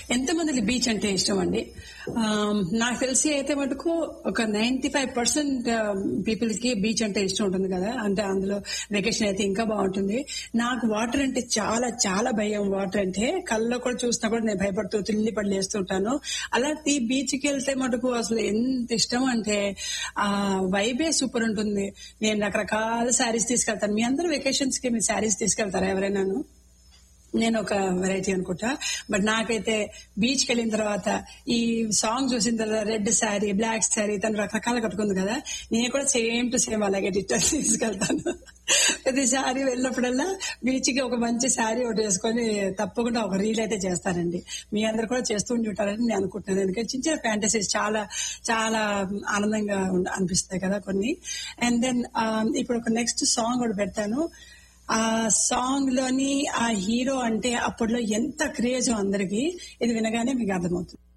ఎంతమందికి బీచ్ అంటే ఇష్టం అండి ఆమ్, నాకు తెలిసి అయితే మటుకు ఒక నైన్టీ ఫైవ్ పర్సెంట్ పీపుల్ కి బీచ్ అంటే ఇష్టం ఉంటుంది కదా అంటే అందులో వెకేషన్ అయితే ఇంకా బాగుంటుంది నాకు వాటర్ అంటే చాలా చాలా భయం వాటర్ అంటే కళ్ళలో కూడా చూసినా కూడా నేను భయపడుతూ తిల్లి పడి లేస్తుంటాను అలాంటి బీచ్ కి వెళ్తే మటుకు అసలు ఎంత ఇష్టం అంటే ఆ వైబే సూపర్ ఉంటుంది నేను రకరకాల శారీస్ తీసుకెళ్తాను మీ అందరూ వెకేషన్స్ కి మీ శారీస్ తీసుకెళ్తారా ఎవరైనాను నేను ఒక వెరైటీ అనుకుంటా బట్ నాకైతే బీచ్ కి వెళ్ళిన తర్వాత ఈ సాంగ్ చూసిన తర్వాత రెడ్ శారీ బ్లాక్ శారీ తను రకరకాల కట్టుకుంది కదా నేను కూడా సేమ్ టు సేమ్ అలాగే డిటర్స్ తీసుకెళ్తాను ప్రతి శారీ వెళ్ళినప్పుడల్లా బీచ్ కి ఒక మంచి శారీ ఒకటి వేసుకొని తప్పకుండా ఒక రీల్ అయితే చేస్తానండి మీ అందరు కూడా చేస్తూ ఉండి ఉంటారని నేను అనుకుంటున్నాను ఎందుకంటే చిన్న చిన్న ఫ్యాంటసీస్ చాలా చాలా ఆనందంగా ఉండ- అనిపిస్తాయి కదా కొన్ని అండ్ దెన్ ఇప్పుడు ఒక నెక్స్ట్ సాంగ్ కూడా పెడతాను ఆ సాంగ్ లోని ఆ హీరో అంటే అప్పట్లో ఎంత క్రేజ్ అందరికి ఇది వినగానే మీకు అర్థమవుతుంది